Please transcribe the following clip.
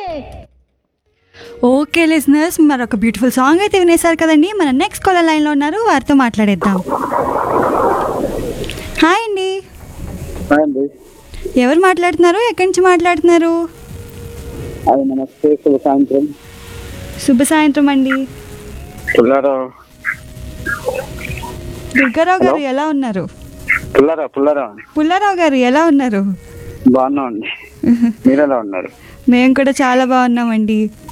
okay listeners మరి ఒక beautiful song అయితే వినేశారు కదండి మన నెక్స్ట్ కాలర్ లైన్లో ఉన్నారు వారితో మాట్లాడేద్దాం హాయ్ అండి హాయ్ అండి ఎవరు మాట్లాడుతున్నారు ఎక్కడి నుంచి మాట్లాడుతున్నారు అది నమస్తే శుభ సాయంత్రం శుభ సాయంత్రం అండి పుల్లారావు దుర్గారావు గారు ఎలా ఉన్నారు పుల్లారావు పుల్లారావు పుల్లారావు గారు ఎలా ఉన్నారు బాగున్నాం అండి మీరు ఎలా ఉన్నారు మేము కూడా చాలా బాగున్నామండి